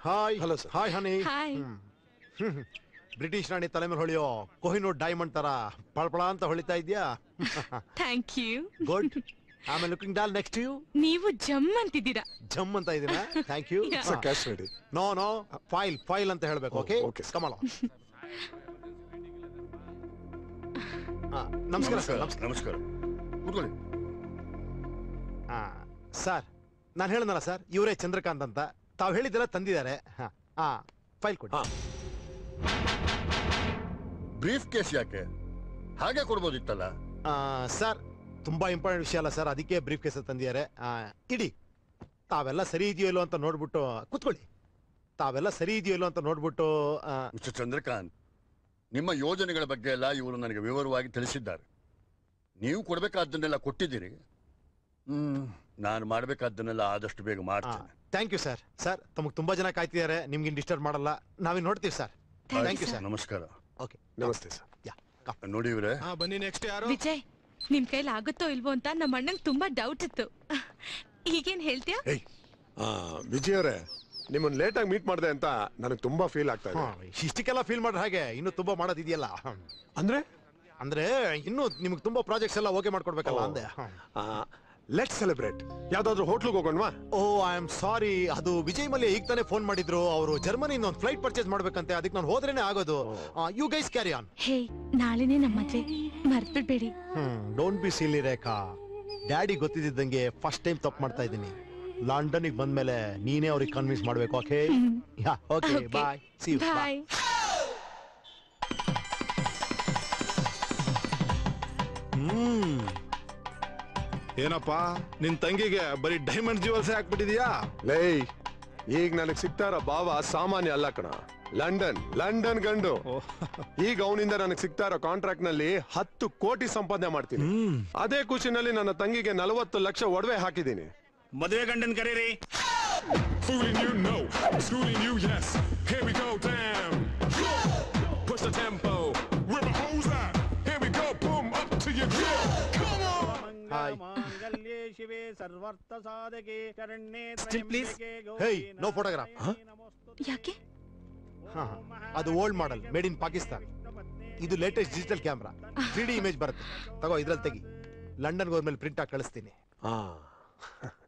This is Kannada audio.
Hi Hello, sir. Hi honey hi British ರಾಣಿ ತಲೆ ಮೇಲೆ ಹೊಳೆಯೋ ಕೊಹಿನೂರ್ ಡೈಮಂಡ್ ತರ ಪಳಪಳ ಅಂತ ಹೊಳಿತಾ ಇದ್ಯಾ ಥ್ಯಾಂಕ್ ಯು ಗುಡ್ ಆಮೇಲೆ ಲುಕಿಂಗ್ ಡಾಲ್ ನೆಕ್ಸ್ಟ್ ಯು ನೀವು ಜಮ್ ಅಂತಿದ್ದೀರಾ ಜಮ್ ಅಂತ ಇದೀನ thank you Yeah. Sir cash ready no no file file ಅಂತ ಹೇಳ್ಬೇಕು Oh, ಓಕೆ okay. ಕಮಲ ನಮಸ್ಕಾರ ಸರ್ ನಮಸ್ಕಾರ ನಮಸ್ಕಾರ ಕೂತ್ಕೊಳ್ಳಿ ಸರ್ ನಾನು ಹೇಳಿದ್ನಲ್ಲ ಸರ್ ಇವರೇ ಚಂದ್ರಕಾಂತ್ ಅಂತ ತಾವು ಹೇಳಿದ್ದೆಲ್ಲ ತಂದಿದ್ದಾರೆ ಹಾ ಫೈಲ್ ಕೊಡಿ ಹಾ. ಬ್ರೀಫ್ ಕೇಸ್ ಯಾಕೆ ಹಾಗೆ ಕೊಡ್ಬೋದಿತ್ತಲ್ಲ ಆ, ಸರ್ ತುಂಬಾ ಇಂಪಾರ್ಟೆಂಟ್ ವಿಷಯ ಅಲ್ಲ ಸರ್ ಅದಕ್ಕೆ ಬ್ರೀಫ್ ಕೇಸ್ ತಂದಿದ್ದಾರೆ ಆ, ಇಡಿ ತಾವೆಲ್ಲ ಸರಿ ಇದೆಯೋ ಇಲ್ಲೋ ಅಂತ ನೋಡ್ಬಿಟ್ಟು ಕೂತ್ಕೊಳ್ಳಿ ತಾವೆಲ್ಲ ಸರಿ ಇದೆಯೋ ಇಲ್ಲೋ ಅಂತ ನೋಡ್ಬಿಟ್ಟು ಆ, ಮಿಸ್ಟರ್ ಚಂದ್ರಕಾಂತ್ ನಿಮ್ಮ ಯೋಜನೆಗಳ ಬಗ್ಗೆ ಎಲ್ಲ ಇವರು ನನಗೆ ವಿವರವಾಗಿ ತಿಳಿಸಿದ್ದಾರೆ ನೀವು ಕೊಡ್ಬೇಕಾದ್ದನ್ನೆಲ್ಲ ಕೊಟ್ಟಿದ್ದೀರಿ ಹ್ಮ್ ನಾನು ಮಾಡ್ಬೇಕಾದ್ದನ್ನೆಲ್ಲ ಆದಷ್ಟು ಬೇಗ ಮಾಡ್ತೇನೆ ಥ್ಯಾಂಕ್ ಯು ಸರ್ ಸರ್ ತಮಗೆ ತುಂಬಾ ಜನ ಕಾಯ್ತಿದ್ದಾರೆ ನಿಮ್ಗೆ ಡಿಸ್ಟರ್ಬ್ ಮಾಡಲ್ಲ ನಾವಿನ್ ನೋಡ್ತೀವಿ ಸರ್ ಥ್ಯಾಂಕ್ ಯು ಸರ್ ನಮಸ್ಕಾರ ಓಕೆ ನಮಸ್ತೆ ಸರ್ ಯಾ ನೋಡಿ ಇವ್ರೆ ಹಾ ಬನ್ನಿ ನೆಕ್ಸ್ಟ್ ಯಾರು ವಿಜಯ್ ನಿಮ್ ಕೈಲಿ ಆಗುತ್ತೋ ಇಲ್ವೋ ಅಂತ ನಮ್ಮ ಅಣ್ಣಂಗ್ ತುಂಬಾ ಡೌಟ್ ಇತ್ತು ಈಗೇನ್ ಹೇಳ್ತೀಯಾ ಏಯ್ ಆ, ವಿಜಯ್ ಅವರೇ ನಿಮ್ಮನ್ನ ಲೇಟ್ ಆಗಿ ಮೀಟ್ ಮಾಡಿದೆ ಅಂತ ನನಗೆ ತುಂಬಾ ಫೀಲ್ ಆಗ್ತಾ ಇದೆ ಇಷ್ಟಕ್ಕೆಲ್ಲ ಫೀಲ್ ಮಾಡ್ರೆ ಹಾಗೆ ಇನ್ನು ತುಂಬಾ ಮಾಡೋದಿದೆಯಲ್ಲ ಹ್ಮ್. ಅಂದ್ರೆ ಅಂದ್ರೆ ಇನ್ನು ನಿಮ್ಗೆ ತುಂಬಾ ಪ್ರಾಜೆಕ್ಟ್ಸ್ ಎಲ್ಲ ಓಕೆ ಮಾಡ್ಕೊಡ್ಬೇಕಲ್ಲ ಓ. ಅಂದೆ ಲೆಟ್ ಸೆಲೆಬ್ರೇಟ್ ಯಾವ್ದಾದ್ರು ಹೋಟ್ಲಿಗೆ ಹೋಗೋಣವಾ ಓ ಐ ಆಮ್ ಸಾರಿ ಅದು ವಿಜಯ್ ಮಲ್ಯ ಈಗ ತಾನೇ ಫೋನ್ ಮಾಡಿದ್ರು ಅವರು ಜರ್ಮನಿಯಿಂದ ಒಂದು ಫ್ಲೈಟ್ ಪರ್ಚೇಸ್ ಮಾಡ್ಬೇಕಂತೆ ಅದಕ್ಕೆ ನಾನು ಹೋದ್ರೇನೆ ಆಗೋದು you guys carry on hey ನಾಳೆನೇ ನಮ್ಮ ಮದ್ವೆ ಮರ್ತ್ಬಿಡ್ಬೇಡಿ hmm don't be silly Rekha daddy ಗೊತ್ತಿದ್ದಂಗೆ ಫಸ್ಟ್ ಟೈಮ್ ತಪ್ಪು ಮಾಡ್ತಾ ಇದ್ದೀನಿ ಲಂಡನ್ಗೆ ಬಂದ್ಮೇಲೆ ನೀನೇ ಅವ್ರಿಗೆ ಕನ್ವಿನ್ಸ್ ಮಾಡ್ಬೇಕು okay yeah okay Okay. Bye see you bye hmm ಏನಪ್ಪ ನಿನ್ ತಂಗಿಗೆ ಬರೀ ಡೈಮಂಡ್ ಜ್ಯುವೆಲ್ಸ್ ಹಾಕ್ಬಿಟ್ಟಿದ್ಯಾ ಲೇ ಈಗ ನನಗೆ ಸಿಗ್ತಾ ಇರೋ ಭಾವ ಸಾಮಾನ್ಯ ಅಲ್ಲ ಕಣ ಲಂಡನ್ ಲಂಡನ್ ಗಂಡು ಈಗ ಅವನಿಂದ ನನಗೆ ಸಿಗ್ತಾ ಇರೋ ಕಾಂಟ್ರಾಕ್ಟ್ ನಲ್ಲಿ ಹತ್ತು ಕೋಟಿ ಸಂಪಾದನೆ ಮಾಡ್ತೀನಿ ಅದೇ ಖುಷಿನಲ್ಲಿ ನನ್ನ ತಂಗಿಗೆ ನಲವತ್ತು ಲಕ್ಷ ಒಡವೆ ಹಾಕಿದ್ದೀನಿ ಮದುವೆ ಗಂಡನ್ ಕರೀರಿ Fooling you, no. Schooling you, yes. Here we go, damn. Push the tempo. Where my hoes at? Here we go, boom, up to your door. Come on. Hi. ಮಾಂಗಲ್ಯೇ ಶಿವೆ ಸರ್ವರ್ಥ ಸಾಧಕೆ ಶರಣ್ಯೇ Still, please. Hey, no photograph. ಯಾಕೆ ಅದು old model made in Pakistan ಇದು latest digital camera three D image ಬರುತ್ತೆ ತಗೋ ಇದ್ರಲ್ಲಿ ತೆಗಿ ಲಂಡನ್ಗೆ ಹೋದ್ಮೇಲೆ ಪ್ರಿಂಟ್ ಆಗಿ ಕಳಿಸ್ತೀನಿ ಆ